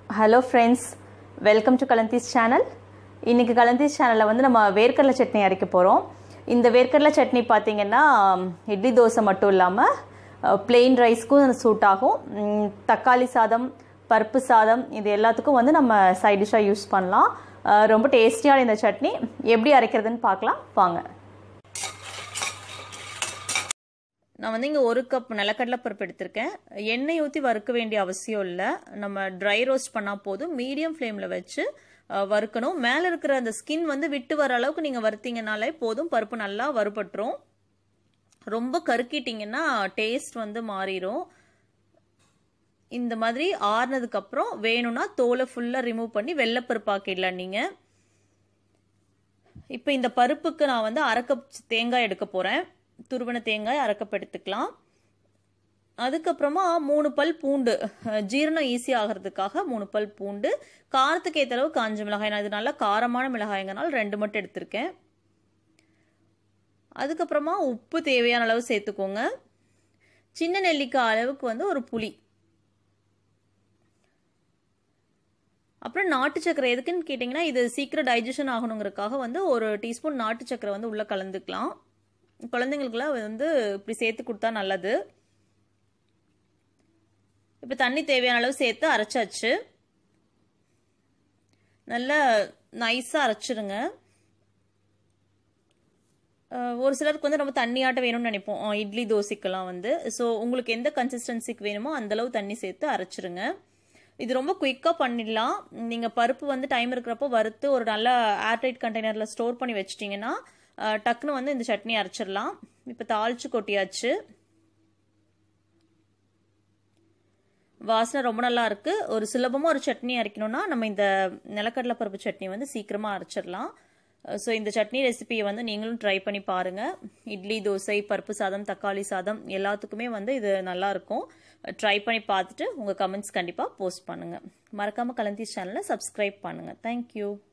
hello friends welcome to கலந்தீஸ் channel இன்றைக்கி கலந்தீஸ் சேனலில் வந்து நம்ம வேர்க்கடலை சட்னி அரைக்க போகிறோம் இந்த வேர்க்கடலை சட்னி பார்த்திங்கன்னா இட்லி தோசை மட்டும் இல்லாமல் பிளெயின் ரைஸ்க்கும் சூட் ஆகும் உம், தக்காளி சாதம் பருப்பு சாதம் இது எல்லாத்துக்கும் வந்து நம்ம சைட் டிஷ்ஷாக யூஸ் பண்ணலாம் அஹ், ரொம்ப டேஸ்டியான இந்த சட்னி எப்படி அரைக்கிறதுன்னு பார்க்கலாம் வாங்க நான் வந்து இங்கே ஒரு கப் நிலக்கடலை பருப்பு எடுத்திருக்கேன் எண்ணெய் ஊற்றி வறுக்க வேண்டிய அவசியம் இல்லை நம்ம ட்ரை ரோஸ்ட் பண்ணால் போதும் மீடியம் ஃப்ளேமில் வச்சு அஹ், வறுக்கணும் மேலே இருக்கிற அந்த ஸ்கின் வந்து விட்டு வர அளவுக்கு நீங்கள் வறுத்தீங்கனாலே போதும் பருப்பு நல்லா வறுபட்டுரும் ரொம்ப கருக்கிட்டிங்கன்னா டேஸ்ட் வந்து மாறிடும் இந்த மாதிரி ஆறுனதுக்கப்புறம் வேணும்னா தோலை ஃபுல்லாக ரிமூவ் பண்ணி வெள்ளைப்பருப்பாக்கிடலாம் நீங்கள் இப்போ இந்த பருப்புக்கு நான் வந்து அரை கப் தேங்காய் எடுக்க போகிறேன் துருவன தேங்காய் அரை கப் எடுத்துக்கலாம் அதுக்கப்புறமா மூணு பல் பூண்டு அஹ், ஜீரணம் ஈஸி ஆகிறதுக்காக மூணு பல் பூண்டு காரத்துக்கு ஏற்ற அளவு காஞ்ச மிளகாய் நான் இது நல்லா காரமான மிளகாய்ங்கனால ரெண்டு மட்டும் எடுத்திருக்கேன் அதுக்கப்புறமா உப்பு தேவையான அளவு சேர்த்துக்கோங்க சின்ன நெல்லிக்காய் அளவுக்கு வந்து ஒரு புளி அப்புறம் நாட்டு சக்கரை எதுக்குன்னு கேட்டிங்கன்னா இது சீக்கிரம் டைஜஷன் ஆகணுங்கிறதுக்காக வந்து ஒரு டீஸ்பூன் நாட்டு சக்கரை வந்து உள்ளே கலந்துக்கலாம் குழந்தைங்களுக்குலாம் வந்து இப்படி சேர்த்து கொடுத்தா நல்லது இப்போ தண்ணி தேவையான அளவு சேர்த்து அரைச்சாச்சு நல்லா நைஸாக அரைச்சிருங்க அஹ் ஒரு சிலருக்கு வந்து ரொம்ப தண்ணியாட்ட வேணும்னு நினைப்போம் அஹ் இட்லி தோசைக்கெல்லாம் வந்து ஸோ உங்களுக்கு எந்த கன்சிஸ்டன்சிக்கு வேணுமோ அந்தளவு தண்ணி சேர்த்து அரைச்சிருங்க இது ரொம்ப குயிக்காக பண்ணிடலாம் நீங்கள் பருப்பு வந்து டைம் இருக்கிறப்போ வறுத்து ஒரு நல்ல ஏர்டைட் கண்டெய்னரில் ஸ்டோர் பண்ணி வச்சிட்டிங்கன்னா அஹ் டக்குன்னு வந்து இந்த சட்னி அரைச்சிடலாம் இப்போ தாளிச்சு கொட்டியாச்சு வாசனை ரொம்ப நல்லா இருக்கு ஒரு சுலபமாக ஒரு சட்னி அரைக்கணும்னா நம்ம இந்த நிலக்கடலை பருப்பு சட்னி வந்து சீக்கிரமாக அரைச்சிடலாம் ஸோ இந்த சட்னி ரெசிபியை வந்து நீங்களும் ட்ரை பண்ணி பாருங்கள் இட்லி தோசை பருப்பு சாதம் தக்காளி சாதம் எல்லாத்துக்குமே வந்து இது நல்லா இருக்கும் ட்ரை பண்ணி பார்த்துட்டு உங்கள் கமெண்ட்ஸ் கண்டிப்பாக போஸ்ட் பண்ணுங்கள் மறக்காமல் கலந்தி சேனலை சப்ஸ்கிரைப் பண்ணுங்கள் தேங்க்யூ